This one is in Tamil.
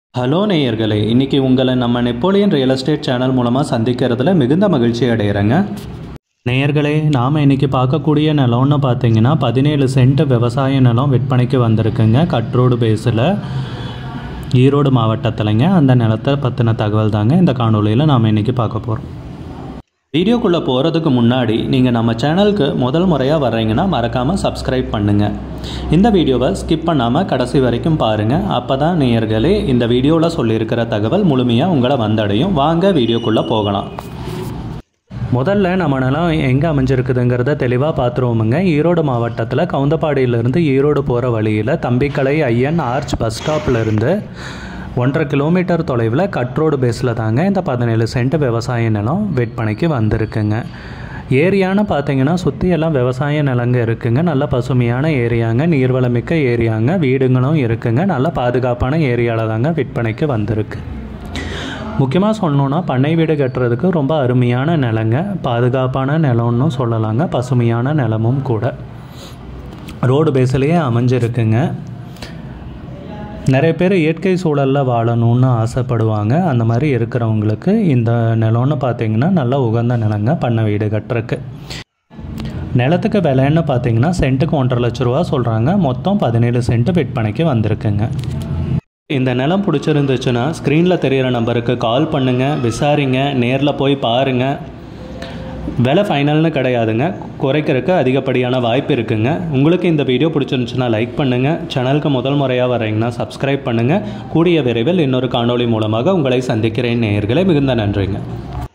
ஹலோ நேயர்களே இன்றைக்கி உங்களை நம்ம நெப்போலியன் ரியல் எஸ்டேட் சேனல் மூலமாக சந்திக்கிறதுல மிகுந்த மகிழ்ச்சி அடைகிறேங்க நேயர்களே நாம் இன்றைக்கி பார்க்கக்கூடிய நிலம்னு பார்த்தீங்கன்னா பதினேழு சென்ட் விவசாய நிலம் விற்பனைக்கு வந்திருக்குங்க கட்ரோடு பேஸில் ஈரோடு மாவட்டத்திலங்க அந்த நிலத்தை பற்றின தகவல் தாங்க இந்த காணொலியில் நாம் இன்றைக்கி பார்க்க போகிறோம் வீடியோக்குள்ளே போகிறதுக்கு முன்னாடி நீங்கள் நம்ம சேனலுக்கு முதல் முறையாக வர்றீங்கன்னா மறக்காமல் சப்ஸ்கிரைப் பண்ணுங்கள் இந்த வீடியோவை ஸ்கிப் பண்ணாமல் கடைசி வரைக்கும் பாருங்கள் அப்போ தான் நேயர்களே இந்த வீடியோவில் சொல்லியிருக்கிற தகவல் முழுமையாக உங்களை வந்தடையும் வாங்க வீடியோக்குள்ளே போகலாம் முதல்ல நம்ம நிலம் எங்கே அமைஞ்சிருக்குதுங்கிறத தெளிவாக பார்த்துருவோமுங்க ஈரோடு மாவட்டத்தில் கவுந்தப்பாடியிலேருந்து ஈரோடு போகிற வழியில் தம்பிக்கலை ஐயன் ஆர்ச் பஸ் ஸ்டாப்லேருந்து ஒன்றரை கிலோமீட்டர் தொலைவில் கட்ரோடு பேஸில் தாங்க இந்த பதினேழு சென்ட் விவசாய நிலம் விற்பனைக்கு வந்திருக்குங்க ஏரியான்னு பார்த்தீங்கன்னா சுற்றி எல்லாம் விவசாய நிலங்க இருக்குங்க நல்ல பசுமையான ஏரியாங்க நீர்வளமிக்க ஏரியாங்க வீடுங்களும் இருக்குங்க நல்ல பாதுகாப்பான ஏரியாவில் தாங்க விற்பனைக்கு வந்திருக்கு முக்கியமாக சொல்லணுன்னா பண்ணை வீடு கட்டுறதுக்கு ரொம்ப அருமையான நிலங்க பாதுகாப்பான நிலம்னு சொல்லலாங்க பசுமையான நிலமும் கூட ரோடு பேஸ்லேயே அமைஞ்சிருக்குங்க நிறைய பேர் இயற்கை சூழலில் வாழணும்னு ஆசைப்படுவாங்க அந்த மாதிரி இருக்கிறவங்களுக்கு இந்த நிலம்னு பார்த்தீங்கன்னா நல்ல உகந்த நிலங்க பண்ணை வீடு கட்டுறக்கு நிலத்துக்கு விலைன்னு பார்த்தீங்கன்னா சென்ட்டுக்கு ஒன்றரை லட்ச ரூபா சொல்கிறாங்க மொத்தம் பதினேழு சென்ட் விற்பனைக்கு வந்திருக்குங்க இந்த நிலம் பிடிச்சிருந்துச்சுன்னா ஸ்க்ரீனில் தெரிகிற நம்பருக்கு கால் பண்ணுங்கள் விசாரிங்க நேரில் போய் பாருங்கள் விலை ஃபைனல்னு கிடையாதுங்க குறைக்கிறதுக்கு அதிகப்படியான வாய்ப்பு இருக்குங்க உங்களுக்கு இந்த வீடியோ பிடிச்சிருந்துச்சுன்னா லைக் பண்ணுங்கள் சேனலுக்கு முதல் முறையாக வரீங்கன்னா சப்ஸ்கிரைப் பண்ணுங்கள் கூடிய விரைவில் இன்னொரு காணொளி மூலமாக உங்களை சந்திக்கிறேன் நேயர்களே மிகுந்த நன்றிங்க